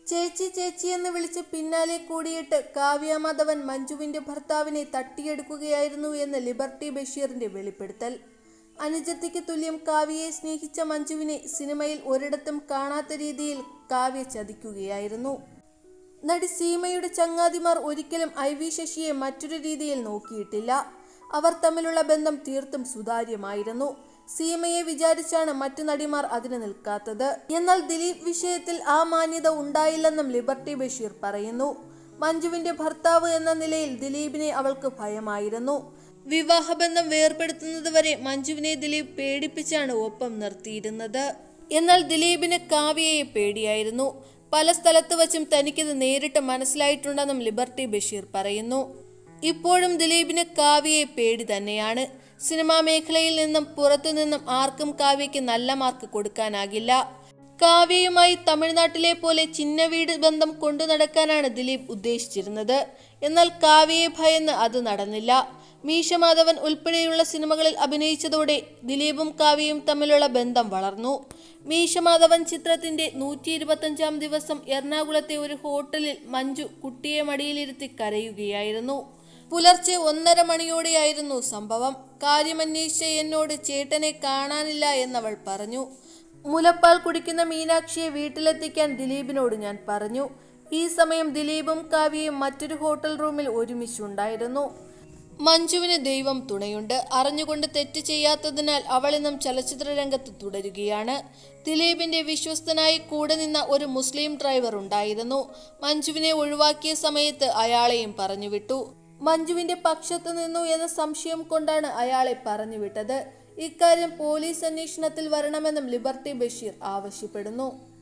ചേച്ചി ചേച്ചി എന്ന് വിളിച്ച് പിന്നാലെ കൂടിയിട്ട് കാവ്യ മാധവൻ മഞ്ജുവിന്റെ ഭർത്താവിനെ തട്ടിയെടുക്കുകയായിരുന്നു എന്ന് ലിബർട്ടി ബഷീറിന്റെ വെളിപ്പെടുത്തൽ അനുജത്തിക്ക് തുല്യം കാവ്യയെ സ്നേഹിച്ച മഞ്ജുവിനെ സിനിമയിൽ ഒരിടത്തും കാണാത്ത രീതിയിൽ കാവ്യ ചതിക്കുകയായിരുന്നു നടി സീമയുടെ ചങ്ങാതിമാർ ഒരിക്കലും ഐ വി ശശിയെ മറ്റൊരു രീതിയിൽ നോക്കിയിട്ടില്ല അവർ തമ്മിലുള്ള ബന്ധം തീർത്തും സുതാര്യമായിരുന്നു സീമയെ വിചാരിച്ചാണ് മറ്റു നടിമാർ അതിന് നിൽക്കാത്തത് എന്നാൽ ദിലീപ് വിഷയത്തിൽ ആ മാന്യത ഉണ്ടായില്ലെന്നും ലിബർട്ടി ബഷീർ പറയുന്നു മഞ്ജുവിന്റെ ഭർത്താവ് എന്ന നിലയിൽ ദിലീപിനെ അവൾക്ക് ഭയമായിരുന്നു വിവാഹബന്ധം വേർപെടുത്തുന്നതുവരെ മഞ്ജുവിനെ ദിലീപ് പേടിപ്പിച്ചാണ് ഒപ്പം നിർത്തിയിരുന്നത് എന്നാൽ ദിലീപിന് കാവ്യയെ പേടിയായിരുന്നു പല സ്ഥലത്ത് വച്ചും തനിക്കിത് നേരിട്ട് മനസ്സിലായിട്ടുണ്ടെന്നും ലിബർട്ടി ബഷീർ പറയുന്നു ഇപ്പോഴും ദിലീപിന് കാവ്യയെ പേടി തന്നെയാണ് സിനിമാ മേഖലയിൽ നിന്നും പുറത്തു നിന്നും ആർക്കും കാവ്യയ്ക്ക് നല്ല മാർക്ക് കൊടുക്കാനാകില്ല കാവ്യയുമായി തമിഴ്നാട്ടിലെ പോലെ ചിന്ന വീട് ബന്ധം കൊണ്ടു നടക്കാനാണ് ദിലീപ് ഉദ്ദേശിച്ചിരുന്നത് എന്നാൽ കാവ്യയെ ഭയന്ന് അത് നടന്നില്ല മീശമാധവൻ ഉൾപ്പെടെയുള്ള സിനിമകളിൽ അഭിനയിച്ചതോടെ ദിലീപും കാവ്യയും തമ്മിലുള്ള ബന്ധം വളർന്നു മീശമാധവൻ ചിത്രത്തിന്റെ നൂറ്റി ഇരുപത്തഞ്ചാം ദിവസം എറണാകുളത്തെ ഒരു ഹോട്ടലിൽ മഞ്ജു കുട്ടിയെ മടിയിലിരുത്തി കരയുകയായിരുന്നു പുലർച്ചെ ഒന്നര മണിയോടെയായിരുന്നു സംഭവം കാര്യമന്വേഷിച്ച എന്നോട് ചേട്ടനെ കാണാനില്ല എന്നവൾ പറഞ്ഞു മുലപ്പാൽ കുടിക്കുന്ന മീനാക്ഷിയെ വീട്ടിലെത്തിക്കാൻ ദിലീപിനോട് ഞാൻ പറഞ്ഞു ഈ സമയം ദിലീപും കാവ്യയും മറ്റൊരു ഹോട്ടൽ റൂമിൽ ഒരുമിച്ചുണ്ടായിരുന്നു മഞ്ജുവിന് ദൈവം തുണയുണ്ട് അറിഞ്ഞുകൊണ്ട് തെറ്റ് ചെയ്യാത്തതിനാൽ അവൾ ഇന്നും ചലച്ചിത്ര രംഗത്ത് തുടരുകയാണ് ദിലീപിന്റെ വിശ്വസ്തനായി കൂടെ നിന്ന ഒരു മുസ്ലിം ഡ്രൈവർ ഉണ്ടായിരുന്നു മഞ്ജുവിനെ ഒഴിവാക്കിയ സമയത്ത് അയാളെയും പറഞ്ഞുവിട്ടു മഞ്ജുവിന്റെ പക്ഷത്ത് നിന്നു എന്ന സംശയം കൊണ്ടാണ് അയാളെ പറഞ്ഞുവിട്ടത് ഇക്കാര്യം പോലീസ് അന്വേഷണത്തിൽ വരണമെന്നും ലിബർട്ടി ബഷീർ ആവശ്യപ്പെടുന്നു